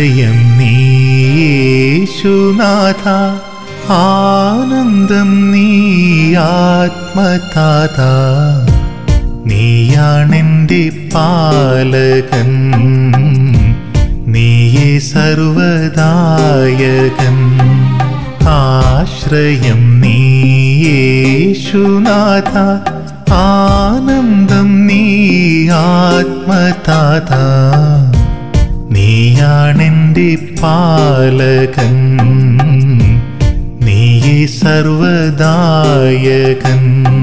ആശ്രയം നീയേശുനാഥ ആനന്ദം നീ ആത്മതാത നീയാണെൻ്റെ പാലകൻ നീയേ സർവദായകൻ ആശ്രയം നീയേശുനാഥ ആനന്ദം നീ ആത്മതാത നീയാണെൻ്റെ പാലകൻ നീയേ സർവദായകൻ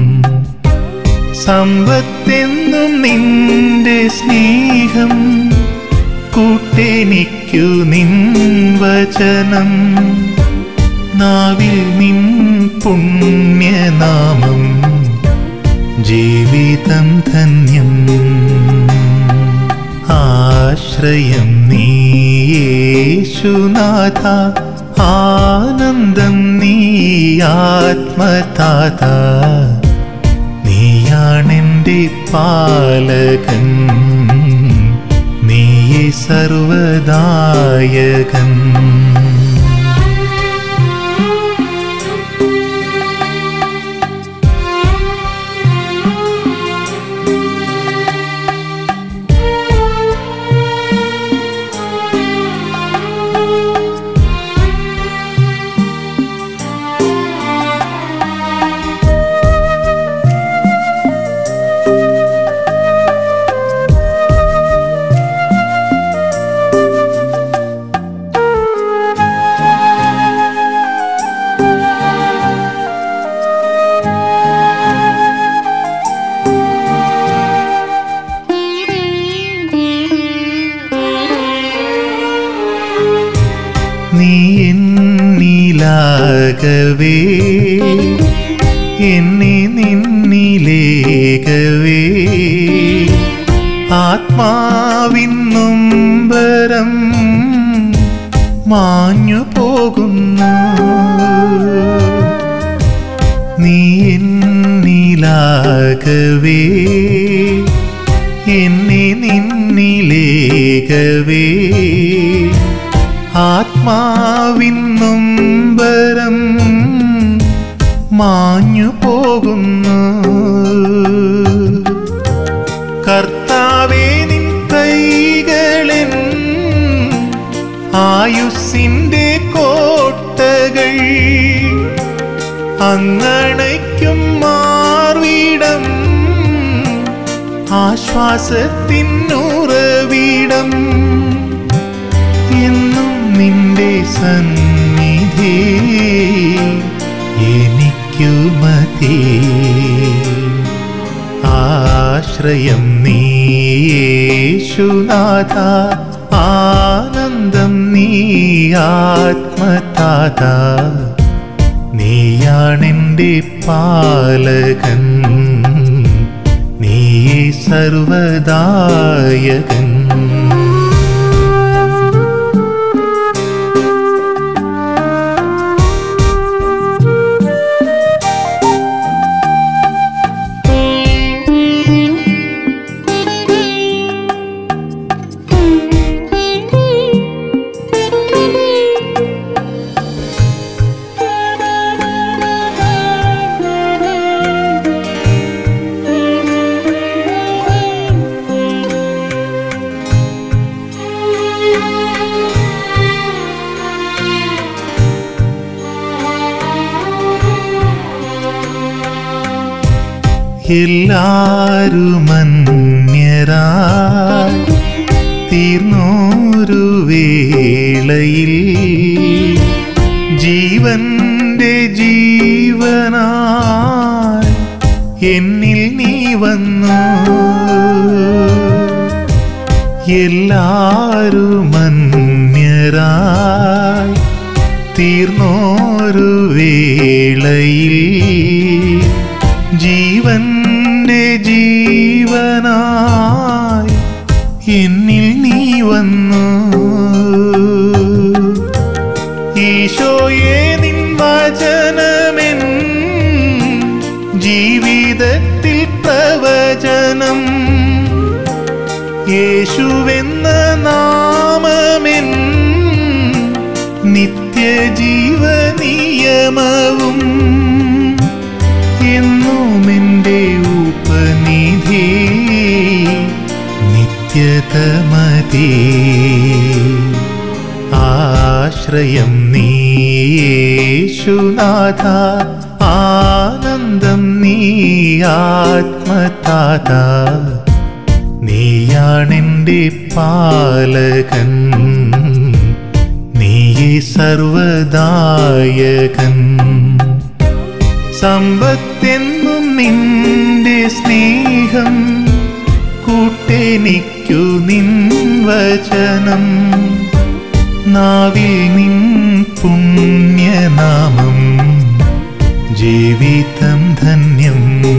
സമ്പത്തെന്നും നിന്റെ സ്നേഹം കൂട്ടെനിക്കു നിൻ വചനം നാവിൽ നിൻ പുണ്യനാമം ജീവിതം ധന്യം ആശ്രയം നീയേശുനാഥ ആനന്ദം നീ ആത്മതാത നീയാണെൻ്റെ പാലകൻ നീയേ സർവദായകൻ നീ എന്നിലാകവേ എന്നെ നിന്നിലേകവേ ആത്മാവിൻ നൊമ്പരം മാഞ്ഞു പോകുന്നു നീ എന്നിലാകവേ എന്നെ നിന്നിലേകവേ ആത്മാവിൻ നൊമ്പരം മാഞ്ഞു പോകുന്നു കർത്താവേ നിൻ കൈകളൻ ആയുസ്സിൻ്റെ കോട്ടകൾ അങ്ങണയ്ക്കും മാർവിടം ആശ്വാസത്തിനുറവിടം എന്നും നിന്റെ സന്നിധി എനിക്കു മതി ആശ്രയം നീയേശുനാഥ ആനന്ദം നീ ആത്മതാത നീയാണെൻ്റെ പാലകൻ നീയേ സർവദായകൻ എല്ലാരുമന്യരായി തീർന്നോരു വേളയിൽ ജീവന്റെ ജീവനായി എന്നിൽ നീ വന്നു എല്ലാരുമന്യരായി തീർന്നോരു വേളയിൽ ജീവന്റെ ജീവനായി എന്നിൽ നീ വന്നു ഈശോയെ നിൻ വചനമെൻ ജീവിതത്തിൽ പ്രവചനം യേശുവെന്ന നാമമെൻ നിത്യജീവനിയമവും എന്നുമെൻ്റെ ഉപനിധി നിത്യതമതേ ആശ്രയം നീയേശുനാഥ ആനന്ദം നീ ആത്മതാത നീയാണെൻ്റെ പാലകൻ നീയേ സർവദായകൻ സമ്പത്തെന്നും നിന്റെ സ്നേഹം കൂട്ടെനിക്കു നിൻ വചനം നാവിൽ നിൻ പുണ്യനാമം ജീവിതം ധന്യം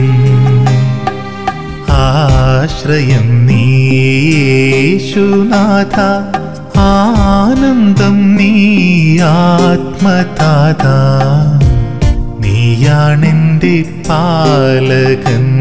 ആശ്രയം നീയേശുനാഥ ആനന്ദം നീ ആത്മതാത നീയാണെൻ്റെ പാലകൻ